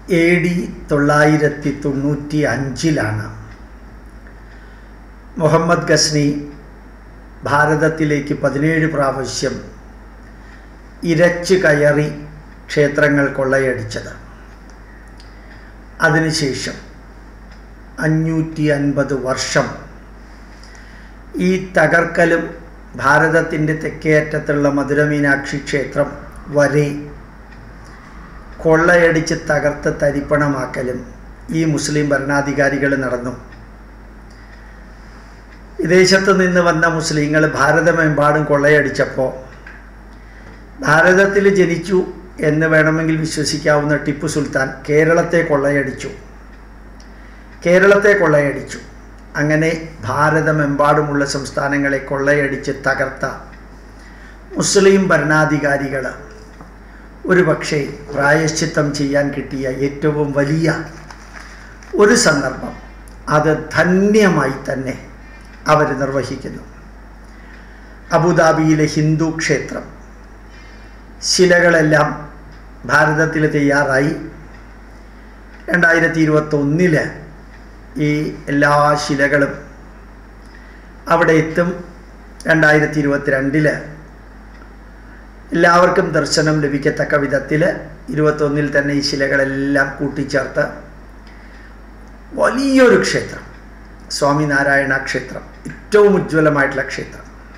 A D തൊള്ളായിരത്തി തൊണ്ണൂറ്റി അഞ്ചിലാണ് മുഹമ്മദ് ഗസ്നി ഭാരതത്തിലേക്ക് പതിനേഴ് പ്രാവശ്യം ഇരച്ചു കയറി ക്ഷേത്രങ്ങൾ കൊള്ളയടിച്ചത് അതിനുശേഷം അഞ്ഞൂറ്റി അൻപത് വർഷം ഈ തകർക്കലും ഭാരതത്തിൻ്റെ തെക്കേയറ്റത്തുള്ള മധുരമീനാക്ഷി ക്ഷേത്രം വരെ കൊള്ളയടിച്ച് തകർത്ത് തരിപ്പണമാക്കലും ഈ മുസ്ലിം ഭരണാധികാരികൾ നടന്നു വിദേശത്ത് നിന്ന് വന്ന മുസ്ലിങ്ങൾ ഭാരതമെമ്പാടും കൊള്ളയടിച്ചപ്പോൾ ഭാരതത്തിൽ ജനിച്ചു എന്ന് വേണമെങ്കിൽ വിശ്വസിക്കാവുന്ന ടിപ്പു സുൽത്താൻ കേരളത്തെ കൊള്ളയടിച്ചു കേരളത്തെ കൊള്ളയടിച്ചു അങ്ങനെ ഭാരതമെമ്പാടുമുള്ള സംസ്ഥാനങ്ങളെ കൊള്ളയടിച്ച് തകർത്ത മുസ്ലിം ഭരണാധികാരികൾ ഒരു പക്ഷേ പ്രായശ്ചിത്തം ചെയ്യാൻ കിട്ടിയ ഏറ്റവും വലിയ ഒരു സന്ദർഭം അത് ധന്യമായി തന്നെ അവർ നിർവഹിക്കുന്നു അബുദാബിയിലെ ഹിന്ദു ക്ഷേത്രം ശിലകളെല്ലാം ഭാരതത്തിൽ തയ്യാറായി രണ്ടായിരത്തി ഇരുപത്തൊന്നില് ഈ എല്ലാ ശിലകളും അവിടെ എത്തും രണ്ടായിരത്തി ഇരുപത്തിരണ്ടില് എല്ലാവർക്കും ദർശനം ലഭിക്കത്തക്ക വിധത്തിൽ ഇരുപത്തൊന്നിൽ തന്നെ ഈ ശിലകളെല്ലാം കൂട്ടിച്ചേർത്ത് വലിയൊരു ക്ഷേത്രം സ്വാമിനാരായണ ക്ഷേത്രം ഏറ്റവും ഉജ്ജ്വലമായിട്ടുള്ള ക്ഷേത്രം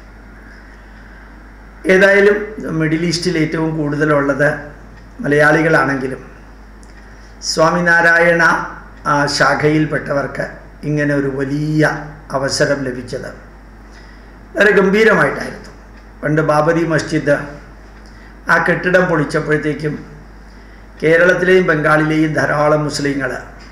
ഏതായാലും മിഡിൽ ഈസ്റ്റിൽ ഏറ്റവും കൂടുതലുള്ളത് മലയാളികളാണെങ്കിലും സ്വാമിനാരായണ ശാഖയിൽപ്പെട്ടവർക്ക് ഇങ്ങനെ ഒരു വലിയ അവസരം ലഭിച്ചത് വളരെ ഗംഭീരമായിട്ടായിരുന്നു പണ്ട് ബാബരി മസ്ജിദ് ആ കെട്ടിടം പൊളിച്ചപ്പോഴത്തേക്കും കേരളത്തിലെയും ബംഗാളിലെയും ധാരാളം മുസ്ലിങ്ങൾ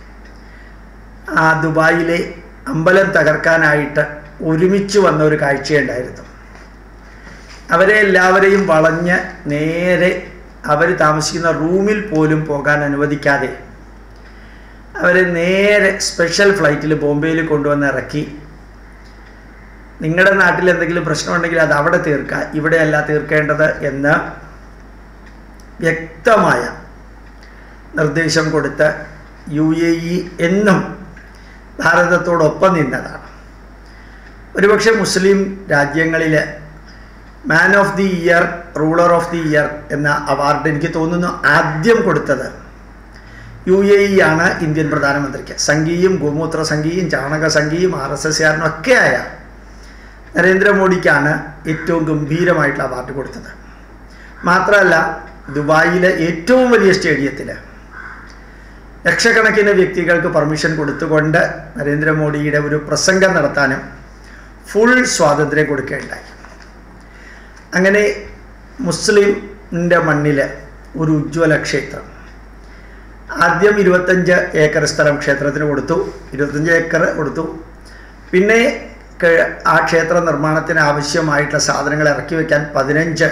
ആ ദുബായിലെ അമ്പലം തകർക്കാനായിട്ട് ഒരുമിച്ച് വന്ന ഒരു കാഴ്ചയുണ്ടായിരുന്നു അവരെ എല്ലാവരെയും വളഞ്ഞ് നേരെ അവർ താമസിക്കുന്ന റൂമിൽ പോലും പോകാൻ അനുവദിക്കാതെ അവരെ നേരെ സ്പെഷ്യൽ ഫ്ലൈറ്റിൽ ബോംബെയിൽ കൊണ്ടുവന്ന് ഇറക്കി നിങ്ങളുടെ നാട്ടിൽ എന്തെങ്കിലും പ്രശ്നമുണ്ടെങ്കിൽ അത് അവിടെ തീർക്കുക ഇവിടെയല്ല തീർക്കേണ്ടത് എന്ന് വ്യക്തമായ നിർദ്ദേശം കൊടുത്ത് യു എ ഇ എന്നും ഭാരതത്തോടൊപ്പം നിന്നതാണ് ഒരുപക്ഷെ മുസ്ലിം രാജ്യങ്ങളിൽ man of the year ruler of the year എന്ന അവാർഡ് എനിക്ക് തോന്നുന്നു ആദ്യം കൊടുത്തത് യു എ ഇ ആണ് ഇന്ത്യൻ പ്രധാനമന്ത്രിക്ക് സംഘിയും ഗോമൂത്ര സംഘിയും ചാണക സംഘിയും ആർ എസ് എസ്കാരനും ഒക്കെയായ നരേന്ദ്രമോദിക്കാണ് ഏറ്റവും ഗംഭീരമായിട്ടുള്ള അവാർഡ് കൊടുത്തത് മാത്രമല്ല ദുബായിലെ ഏറ്റവും വലിയ സ്റ്റേഡിയത്തിൽ ലക്ഷക്കണക്കിന് വ്യക്തികൾക്ക് പെർമിഷൻ കൊടുത്തുകൊണ്ട് നരേന്ദ്രമോദിയുടെ ഒരു പ്രസംഗം നടത്താനും ഫുൾ സ്വാതന്ത്ര്യം കൊടുക്കുകയുണ്ടായി അങ്ങനെ മുസ്ലിമിൻ്റെ മണ്ണിൽ ഒരു ഉജ്ജ്വല ക്ഷേത്രം ആദ്യം ഇരുപത്തഞ്ച് ഏക്കർ സ്ഥലം ക്ഷേത്രത്തിന് കൊടുത്തു ഇരുപത്തഞ്ച് ഏക്കർ കൊടുത്തു പിന്നെ ആ ക്ഷേത്ര നിർമ്മാണത്തിന് ആവശ്യമായിട്ടുള്ള സാധനങ്ങൾ ഇറക്കി വയ്ക്കാൻ പതിനഞ്ച്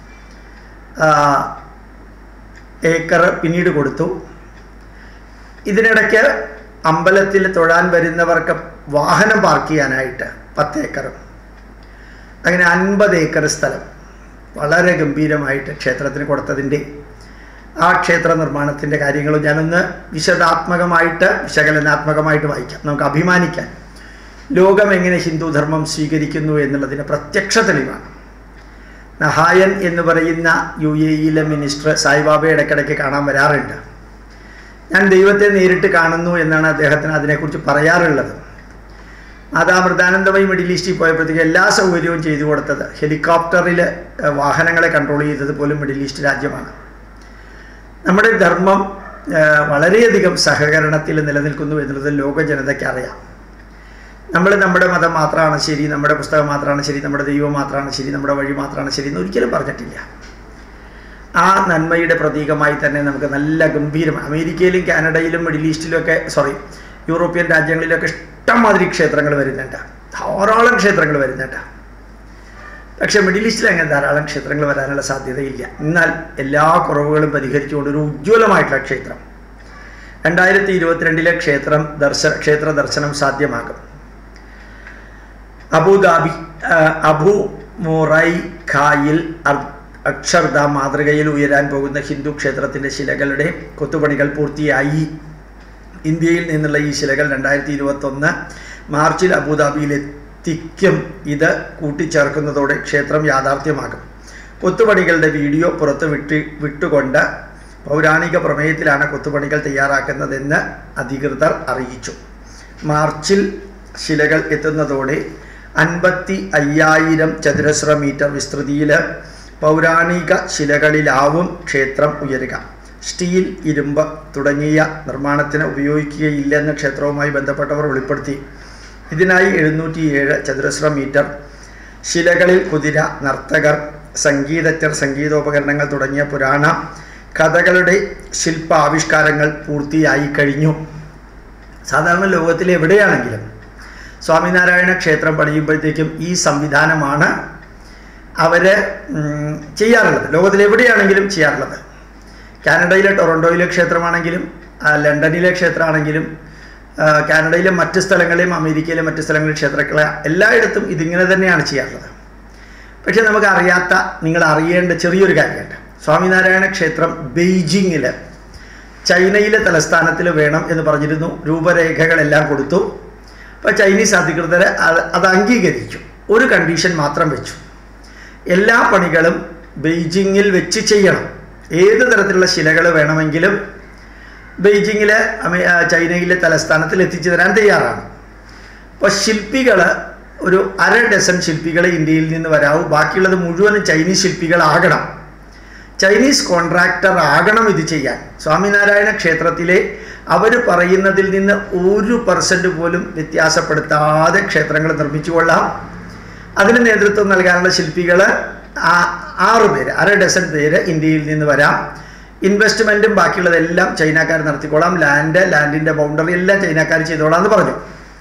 ഏക്കർ പിന്നീട് കൊടുത്തു ഇതിനിടയ്ക്ക് അമ്പലത്തിൽ തൊഴാൻ വരുന്നവർക്ക് വാഹനം പാർക്ക് ചെയ്യാനായിട്ട് പത്ത് ഏക്കറും അങ്ങനെ അൻപത് ഏക്കർ സ്ഥലം വളരെ ഗംഭീരമായിട്ട് ക്ഷേത്രത്തിന് കൊടുത്തതിൻ്റെ ആ ക്ഷേത്ര നിർമ്മാണത്തിൻ്റെ കാര്യങ്ങളും ഞാനൊന്ന് വിശദാത്മകമായിട്ട് വിശകലനാത്മകമായിട്ട് വായിക്കാം നമുക്ക് അഭിമാനിക്കാൻ ലോകം എങ്ങനെ ഹിന്ദുധർമ്മം സ്വീകരിക്കുന്നു എന്നുള്ളതിന് പ്രത്യക്ഷ തെളിവാണ് നഹായൻ എന്ന് പറയുന്ന യു എ ഇയിലെ മിനിസ്റ്റർ സായിബാബ ഇടയ്ക്കിടയ്ക്ക് കാണാൻ വരാറുണ്ട് ഞാൻ ദൈവത്തെ നേരിട്ട് കാണുന്നു എന്നാണ് അദ്ദേഹത്തിന് അതിനെക്കുറിച്ച് പറയാറുള്ളത് മാതാമൃതാനന്ദമയി മിഡിൽ ഈസ്റ്റിൽ പോയപ്പോഴത്തേക്ക് എല്ലാ സൗകര്യവും ചെയ്തു കൊടുത്തത് ഹെലികോപ്റ്ററിൽ വാഹനങ്ങളെ കൺട്രോൾ ചെയ്തത് പോലും മിഡിൽ ഈസ്റ്റ് രാജ്യമാണ് നമ്മുടെ ധർമ്മം വളരെയധികം സഹകരണത്തിൽ നിലനിൽക്കുന്നു എന്നുള്ളത് ലോക ജനതയ്ക്ക് അറിയാം നമ്മൾ നമ്മുടെ മതം മാത്രമാണ് ശരി നമ്മുടെ പുസ്തകം മാത്രമാണ് ശരി നമ്മുടെ ദൈവം മാത്രമാണ് ശരി നമ്മുടെ വഴി മാത്രമാണ് ശരി എന്ന് ഒരിക്കലും പറഞ്ഞിട്ടില്ല ആ നന്മയുടെ പ്രതീകമായി തന്നെ നമുക്ക് നല്ല ഗംഭീരം അമേരിക്കയിലും കാനഡയിലും മിഡിൽ ഈസ്റ്റിലുമൊക്കെ സോറി യൂറോപ്യൻ രാജ്യങ്ങളിലൊക്കെ ഇഷ്ടംമാതിരി ക്ഷേത്രങ്ങൾ വരുന്നുണ്ട് ധാരാളം ക്ഷേത്രങ്ങൾ വരുന്നുണ്ട് പക്ഷെ മിഡിൽ ഈസ്റ്റിൽ അങ്ങനെ ധാരാളം ക്ഷേത്രങ്ങൾ വരാനുള്ള സാധ്യതയില്ല എന്നാൽ എല്ലാ കുറവുകളും പരിഹരിച്ചുകൊണ്ട് ഒരു ഉജ്ജ്വലമായിട്ടുള്ള ക്ഷേത്രം രണ്ടായിരത്തി ഇരുപത്തിരണ്ടിലെ ക്ഷേത്രം ദർശന ക്ഷേത്ര ദർശനം സാധ്യമാകും അബുദാബി അബു മുറൈ ഖായിൽ അക്ഷർധാം മാതൃകയിൽ ഉയരാൻ പോകുന്ന ഹിന്ദു ക്ഷേത്രത്തിൻ്റെ ശിലകളുടെ കൊത്തുപണികൾ പൂർത്തിയായി ഇന്ത്യയിൽ നിന്നുള്ള ഈ ശിലകൾ രണ്ടായിരത്തി ഇരുപത്തൊന്ന് മാർച്ചിൽ അബുദാബിയിലെത്തിക്കും ഇത് കൂട്ടിച്ചേർക്കുന്നതോടെ ക്ഷേത്രം യാഥാർത്ഥ്യമാകും കൊത്തുപണികളുടെ വീഡിയോ പുറത്ത് വിട്ട് വിട്ടുകൊണ്ട് പൗരാണിക പ്രമേയത്തിലാണ് കൊത്തുപണികൾ തയ്യാറാക്കുന്നതെന്ന് അധികൃതർ അറിയിച്ചു മാർച്ചിൽ ശിലകൾ എത്തുന്നതോടെ അൻപത്തി അയ്യായിരം ചതുരശ്ര മീറ്റർ വിസ്തൃതിയിൽ പൗരാണിക ശിലകളിലാവും ക്ഷേത്രം ഉയരുക സ്റ്റീൽ ഇരുമ്പ് തുടങ്ങിയ നിർമ്മാണത്തിന് ഉപയോഗിക്കുകയില്ലെന്ന് ക്ഷേത്രവുമായി ബന്ധപ്പെട്ടവർ വെളിപ്പെടുത്തി ഇതിനായി എഴുന്നൂറ്റിയേഴ് ചതുരശ്ര മീറ്റർ ശിലകളിൽ കുതിര നർത്തകർ സംഗീതജ്ഞർ സംഗീതോപകരണങ്ങൾ തുടങ്ങിയ പുരാണ കഥകളുടെ ശില്പാവിഷ്കാരങ്ങൾ പൂർത്തിയായി കഴിഞ്ഞു സാധാരണ ലോകത്തിൽ എവിടെയാണെങ്കിലും സ്വാമിനാരായണ ക്ഷേത്രം പണിയുമ്പോഴത്തേക്കും ഈ സംവിധാനമാണ് അവർ ചെയ്യാറുള്ളത് ലോകത്തിൽ എവിടെയാണെങ്കിലും ചെയ്യാറുള്ളത് കാനഡയിലെ ടൊറൻറ്റോയിലെ ക്ഷേത്രമാണെങ്കിലും ആ, ലണ്ടനിലെ ക്ഷേത്രമാണെങ്കിലും ആ, കാനഡയിലെ മറ്റ് സ്ഥലങ്ങളിലും അമേരിക്കയിലെ മറ്റ് സ്ഥലങ്ങളിലെ ക്ഷേത്രങ്ങളെ എല്ലായിടത്തും ഇതിങ്ങനെ തന്നെയാണ് ചെയ്യാറുള്ളത് പക്ഷേ നമുക്ക് അറിയാത്ത നിങ്ങൾ അറിയേണ്ട ചെറിയൊരു കാര്യമുണ്ട് സ്വാമിനാരായണ ക്ഷേത്രം ബെയ്ജിങ്ങിൽ ചൈനയിലെ തലസ്ഥാനത്തിൽ വേണം എന്ന് പറഞ്ഞിരുന്നു രൂപരേഖകളെല്ലാം കൊടുത്തു അപ്പോൾ ചൈനീസ് അധികൃതർ അത് അത് അംഗീകരിച്ചു ഒരു കണ്ടീഷൻ മാത്രം വെച്ചു എല്ലാ പണികളും ബെയ്ജിങ്ങിൽ വെച്ച് ചെയ്യണം ഏത് തരത്തിലുള്ള ശിലകൾ വേണമെങ്കിലും ബെയ്ജിങ്ങിലെ അമേ- ആ, ചൈനയിലെ തലസ്ഥാനത്തിൽ എത്തിച്ചു തരാൻ തയ്യാറാണ് അപ്പോൾ ശില്പികൾ ഒരു അര ഡസൻ ശില്പികൾ ഇന്ത്യയിൽ നിന്ന് വരാവൂ ബാക്കിയുള്ളത് മുഴുവനും ചൈനീസ് ശില്പികളാകണം ചൈനീസ് കോൺട്രാക്ടർ ആകണം ഇത് ചെയ്യാൻ സ്വാമിനാരായണ ക്ഷേത്രത്തിലെ അവർ പറയുന്നതിൽ നിന്ന് ഒരു പെർസെൻറ്റ് പോലും വ്യത്യാസപ്പെടുത്താതെ ക്ഷേത്രങ്ങൾ നിർമ്മിച്ചു കൊള്ളാം അതിന് നേതൃത്വം നൽകാനുള്ള ശില്പികൾ ആറ് പേര് അര ഡസൻ പേര് ഇന്ത്യയിൽ നിന്ന് വരാം ഇൻവെസ്റ്റ്മെൻറ്റും ബാക്കിയുള്ളതെല്ലാം ചൈനക്കാർ നടത്തിക്കോളാം ലാൻഡ് ലാൻഡിൻ്റെ ബൗണ്ടറി എല്ലാം ചൈനക്കാർ ചെയ്തോളാം എന്ന് പറഞ്ഞു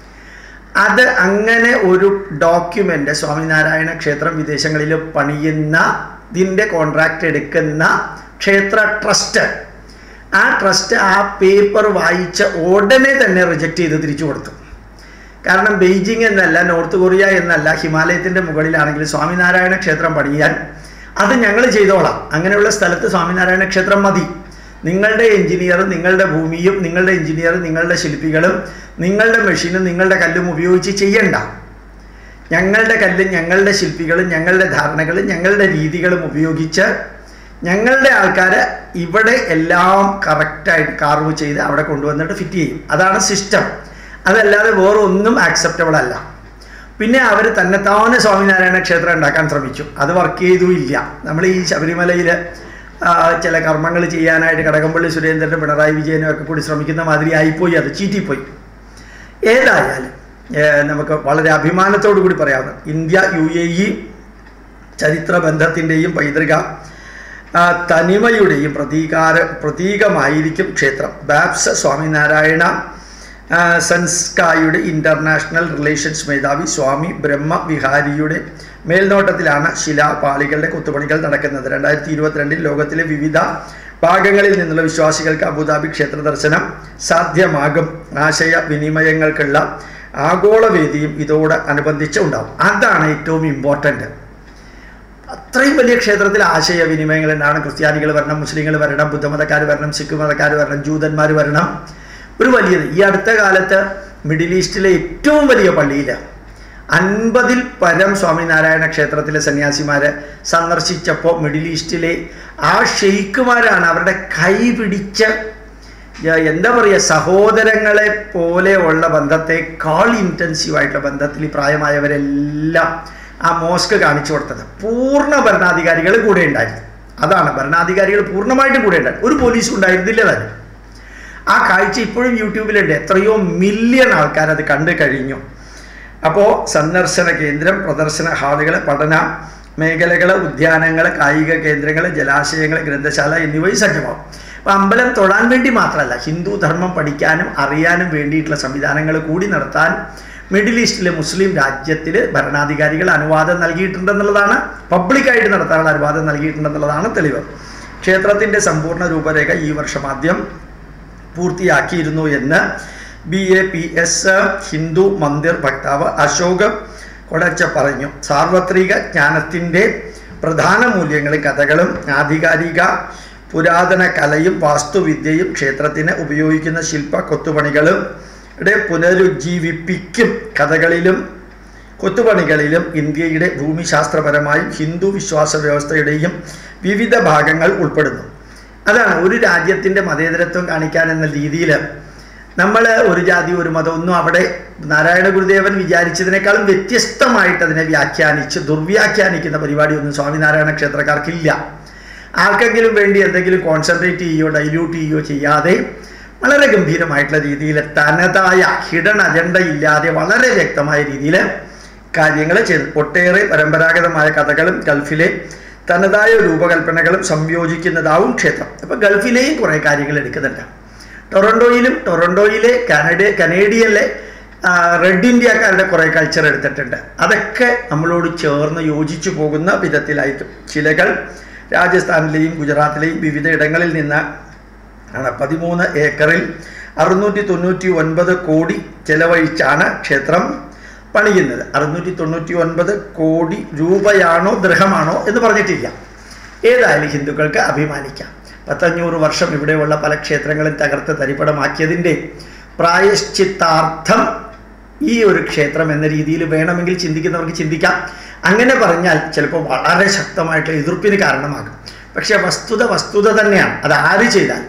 അത് അങ്ങനെ ഒരു ഡോക്യുമെൻ്റ് സ്വാമിനാരായണ ക്ഷേത്രം വിദേശങ്ങളിൽ പണിയുന്ന ഇതിൻ്റെ കോൺട്രാക്റ്റ് എടുക്കുന്ന ക്ഷേത്ര ട്രസ്റ്റ് ആ ട്രസ്റ്റ് ആ പേപ്പർ വായിച്ച ഉടനെ തന്നെ റിജക്റ്റ് ചെയ്ത് തിരിച്ചു കൊടുത്തു കാരണം ബെയ്ജിങ് എന്നല്ല നോർത്ത് കൊറിയ എന്നല്ല ഹിമാലയത്തിൻ്റെ മുകളിലാണെങ്കിൽ സ്വാമിനാരായണ ക്ഷേത്രം പണിയാൻ അത് ഞങ്ങൾ ചെയ്തോളാം അങ്ങനെയുള്ള സ്ഥലത്ത് സ്വാമിനാരായണ ക്ഷേത്രം മതി നിങ്ങളുടെ എഞ്ചിനീയറും നിങ്ങളുടെ ഭൂമിയും നിങ്ങളുടെ എഞ്ചിനീയറും നിങ്ങളുടെ ശില്പികളും നിങ്ങളുടെ മെഷീനും നിങ്ങളുടെ കല്ലും ഉപയോഗിച്ച് ചെയ്യണ്ട ഞങ്ങളുടെ കല്ലും ഞങ്ങളുടെ ശില്പികളും ഞങ്ങളുടെ ധാരണകളും ഞങ്ങളുടെ രീതികളും ഉപയോഗിച്ച് ഞങ്ങളുടെ ആൾക്കാർ ഇവിടെ എല്ലാം കറക്റ്റായിട്ട് കാർവ് ചെയ്ത് അവിടെ കൊണ്ടുവന്നിട്ട് ഫിറ്റ് ചെയ്യും അതാണ് സിസ്റ്റം അതല്ലാതെ വേറെ ഒന്നും ആക്സെപ്റ്റബിൾ അല്ല പിന്നെ അവർ തന്നെത്താനെ സ്വാമിനാരായണ ക്ഷേത്രം ഉണ്ടാക്കാൻ ശ്രമിച്ചു അത് വർക്ക് ചെയ്തുമില്ല നമ്മൾ ഈ ശബരിമലയിൽ ചില കർമ്മങ്ങൾ ചെയ്യാനായിട്ട് കടകംപള്ളി സുരേന്ദ്രനും പിണറായി വിജയനും ഒക്കെ കൂടി ശ്രമിക്കുന്ന മാതിരി ആയിപ്പോയി അത് ചീറ്റിപ്പോയി ഏതായാലും ഏഹ്, നമുക്ക് വളരെ അഭിമാനത്തോടു കൂടി പറയാവുന്ന ഇന്ത്യ യു എ ഇ ചരിത്ര ബന്ധത്തിൻ്റെയും പൈതൃക ആ, തനിമയുടെയും പ്രതീകാര പ്രതീകമായിരിക്കും ക്ഷേത്രം ബാബ്സ് സ്വാമിനാരായണ ആ, സൻസ്കായുടെ ഇൻ്റർനാഷണൽ റിലേഷൻസ് മേധാവി സ്വാമി ബ്രഹ്മ വിഹാരിയുടെ മേൽനോട്ടത്തിലാണ് ശിലാപാളികളുടെ കൊത്തുപണികൾ നടക്കുന്നത് രണ്ടായിരത്തി ഇരുപത്തിരണ്ടിൽ ലോകത്തിലെ വിവിധ ഭാഗങ്ങളിൽ നിന്നുള്ള വിശ്വാസികൾക്ക് അബുദാബി ക്ഷേത്ര ദർശനം സാധ്യമാകും ആശയ വിനിമയങ്ങൾക്കുള്ള ആഗോളവേദിയും ഇതോട് അനുബന്ധിച്ച് ഉണ്ടാവും അതാണ് ഏറ്റവും ഇമ്പോർട്ടൻ്റ് അത്രയും വലിയ ക്ഷേത്രത്തിൽ ആശയവിനിമയങ്ങൾ ഉണ്ടാവണം ക്രിസ്ത്യാനികൾ വരണം മുസ്ലിങ്ങൾ വരണം ബുദ്ധമതക്കാർ വരണം സിഖ് മതക്കാർ വരണം ജൂതന്മാർ വരണം ഒരു വലിയത് ഈ അടുത്ത കാലത്ത് മിഡിൽ ഈസ്റ്റിലെ ഏറ്റവും വലിയ പള്ളിയിൽ അൻപതിൽ പരം സ്വാമിനാരായണ ക്ഷേത്രത്തിലെ സന്യാസിമാരെ സന്ദർശിച്ചപ്പോൾ മിഡിൽ ഈസ്റ്റിലെ ആ ഷെയ്ഖുമാരാണ് അവരുടെ കൈ പിടിച്ച് ഏർ എന്താ പറയുക സഹോദരങ്ങളെ പോലെയുള്ള ബന്ധത്തെക്കാൾ ഇൻറ്റൻസീവായിട്ടുള്ള ബന്ധത്തിൽ ഈ പ്രായമായവരെല്ലാം ആ മോസ്ക് കാണിച്ചു കൊടുത്തത് പൂർണ്ണ ഭരണാധികാരികൾ കൂടെ ഉണ്ടായിരുന്നു അതാണ് ഭരണാധികാരികൾ പൂർണ്ണമായിട്ടും കൂടെ ഉണ്ടായിരുന്നു ഒരു പോലീസ് ഉണ്ടായിരുന്നില്ല തന്നെ ആ കാഴ്ച ഇപ്പോഴും യൂട്യൂബിലുണ്ട് എത്രയോ മില്യൺ ആൾക്കാർ അത് കണ്ടു കഴിഞ്ഞു അപ്പോൾ സന്ദർശന കേന്ദ്രം പ്രദർശന ഹാളുകൾ പഠന മേഖലകൾ ഉദ്യാനങ്ങൾ കായിക കേന്ദ്രങ്ങൾ ജലാശയങ്ങൾ ഗ്രന്ഥശാല എന്നിവയും സജ്ജമാവും അപ്പോൾ അമ്പലം തൊഴാൻ വേണ്ടി മാത്രമല്ല ഹിന്ദു ധർമ്മം പഠിക്കാനും അറിയാനും വേണ്ടിയിട്ടുള്ള സംവിധാനങ്ങൾ കൂടി നടത്താൻ മിഡിൽ ഈസ്റ്റിലെ മുസ്ലിം രാജ്യത്തിൽ ഭരണാധികാരികൾ അനുവാദം നൽകിയിട്ടുണ്ടെന്നുള്ളതാണ് പബ്ലിക്കായിട്ട് നടത്താനുള്ള അനുവാദം നൽകിയിട്ടുണ്ടെന്നുള്ളതാണ് തെളിവ് ക്ഷേത്രത്തിൻ്റെ സമ്പൂർണ്ണ രൂപരേഖ ഈ വർഷം ആദ്യം പൂർത്തിയാക്കിയിരുന്നു എന്ന് B A P S Hindu Mandir വക്താവ് അശോക് കൊടച്ച പറഞ്ഞു സാർവത്രിക ജ്ഞാനത്തിൻ്റെ പ്രധാന മൂല്യങ്ങളും കഥകളും ആധികാരിക പുരാതന കലയും വാസ്തുവിദ്യയും ക്ഷേത്രത്തിന് ഉപയോഗിക്കുന്ന ശില്പ കൊത്തുപണികളും ടെ പുനരുജ്ജീവിപ്പിക്കും കഥകളിലും കൊത്തുപണികളിലും ഇന്ത്യയുടെ ഭൂമിശാസ്ത്രപരമായും ഹിന്ദു വിശ്വാസ വ്യവസ്ഥയുടെയും വിവിധ ഭാഗങ്ങൾ ഉൾപ്പെടുന്നു അതാണ് ഒരു രാജ്യത്തിൻ്റെ മതേതരത്വം കാണിക്കാൻ എന്ന രീതിയിൽ നമ്മൾ ഒരു ജാതി ഒരു മതം ഒന്നും അവിടെ നാരായണ ഗുരുദേവൻ വിചാരിച്ചതിനേക്കാളും വ്യത്യസ്തമായിട്ട് അതിനെ വ്യാഖ്യാനിച്ച് ദുർവ്യാഖ്യാനിക്കുന്ന പരിപാടിയൊന്നും സ്വാമിനാരായണ ക്ഷേത്രക്കാർക്കില്ല ആർക്കെങ്കിലും വേണ്ടി എന്തെങ്കിലും കോൺസെൻട്രേറ്റ് ചെയ്യുകയോ ഡൈല്യൂട്ട് ചെയ്യുകയോ ചെയ്യാതെ വളരെ ഗംഭീരമായിട്ടുള്ള രീതിയിൽ തനതായ ഹിഡൻ അജണ്ട ഇല്ലാതെ വളരെ വ്യക്തമായ രീതിയിൽ കാര്യങ്ങൾ ചെയ്തു ഒട്ടേറെ പരമ്പരാഗതമായ കഥകളും ഗൾഫിലെ തനതായ രൂപകൽപ്പനകളും സംയോജിക്കുന്നതാവും ക്ഷേത്രം അപ്പോൾ ഗൾഫിലെയും കുറേ കാര്യങ്ങൾ എടുക്കുന്നുണ്ട് ടൊറൻഡോയിലും ടൊറൻഡോയിലെ കാനഡ കനേഡിയനിലെ റെഡ് ഇന്ത്യക്കാരുടെ കുറേ കൾച്ചർ എടുത്തിട്ടുണ്ട് അതൊക്കെ നമ്മളോട് ചേർന്ന് യോജിച്ചു പോകുന്ന വിധത്തിലായിരിക്കും ചിലകൾ രാജസ്ഥാനിലെയും ഗുജറാത്തിലെയും വിവിധ ഇടങ്ങളിൽ നിന്ന് ആണ് പതിമൂന്ന് ഏക്കറിൽ അറുന്നൂറ്റി തൊണ്ണൂറ്റി ഒൻപത് കോടി ചെലവഴിച്ചാണ് ക്ഷേത്രം പണിയുന്നത് അറുന്നൂറ്റി തൊണ്ണൂറ്റി ഒൻപത് കോടി രൂപയാണോ ദൃഹമാണോ എന്ന് പറഞ്ഞിട്ടില്ല ഏതായാലും ഹിന്ദുക്കൾക്ക് അഭിമാനിക്കാം പത്തഞ്ഞൂറ് വർഷം ഇവിടെയുള്ള പല ക്ഷേത്രങ്ങളും തകർത്ത് തരിപ്പടമാക്കിയതിൻ്റെ പ്രായശ്ചിത്താർത്ഥം ഈ ഒരു ക്ഷേത്രം എന്ന രീതിയിൽ വേണമെങ്കിൽ ചിന്തിക്കുന്നവർക്ക് ചിന്തിക്കാം അങ്ങനെ പറഞ്ഞാൽ ചിലപ്പോൾ വളരെ ശക്തമായിട്ടുള്ള എതിർപ്പിന് കാരണമാകും പക്ഷേ വസ്തുത വസ്തുത തന്നെയാണ് അത് ആര് ചെയ്താൽ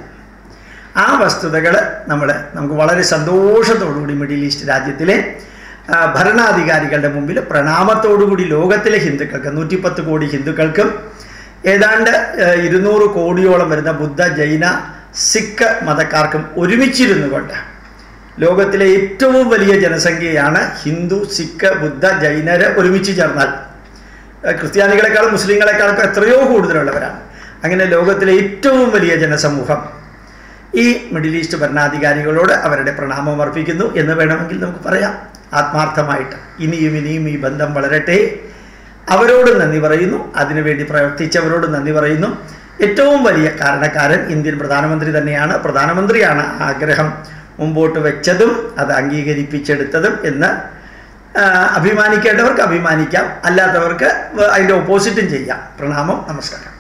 ആ വസ്തുതകൾ നമ്മൾ നമുക്ക് വളരെ സന്തോഷത്തോടുകൂടി മിഡിൽ ഈസ്റ്റ് രാജ്യത്തിലെ ആ, ഭരണാധികാരികളുടെ മുമ്പിൽ പ്രണാമത്തോടുകൂടി ലോകത്തിലെ ഹിന്ദുക്കൾക്ക് നൂറ്റിപ്പത്ത് കോടി ഹിന്ദുക്കൾക്കും ഏതാണ്ട് ആ, ഇരുന്നൂറ് കോടിയോളം വരുന്ന ബുദ്ധ ജൈന സിഖ് മതക്കാർക്കും ഒരുമിച്ചിരുന്നു കൊണ്ട് ലോകത്തിലെ ഏറ്റവും വലിയ ജനസംഖ്യയാണ് ഹിന്ദു സിഖ് ബുദ്ധ ജൈനര് ഒരുമിച്ച് ചേർന്നാൽ ആ, ക്രിസ്ത്യാനികളെക്കാളും മുസ്ലിങ്ങളെക്കാളും എത്രയോ കൂടുതലുള്ളവരാണ് അങ്ങനെ ലോകത്തിലെ ഏറ്റവും വലിയ ജനസമൂഹം ഈ മിഡിൽ ഈസ്റ്റ് ഭരണാധികാരികളോട് അവരുടെ പ്രണാമം അർപ്പിക്കുന്നു എന്ന് വേണമെങ്കിൽ നമുക്ക് പറയാം ആത്മാർത്ഥമായിട്ട് ഇനിയും ഇനിയും ഈ ബന്ധം വളരട്ടെ അവരോട് നന്ദി പറയുന്നു അതിനുവേണ്ടി പ്രവർത്തിച്ചവരോട് നന്ദി പറയുന്നു ഏറ്റവും വലിയ കാരണക്കാരൻ ഇന്ത്യൻ പ്രധാനമന്ത്രി തന്നെയാണ് പ്രധാനമന്ത്രിയാണ് ആ ആഗ്രഹം മുമ്പോട്ട് വെച്ചതും അത് അംഗീകരിപ്പിച്ചെടുത്തതും എന്ന് ആ, അഭിമാനിക്കേണ്ടവർക്ക് അഭിമാനിക്കാം അല്ലാത്തവർക്ക് അതിൻ്റെ ഓപ്പോസിറ്റും ചെയ്യാം പ്രണാമം നമസ്കാരം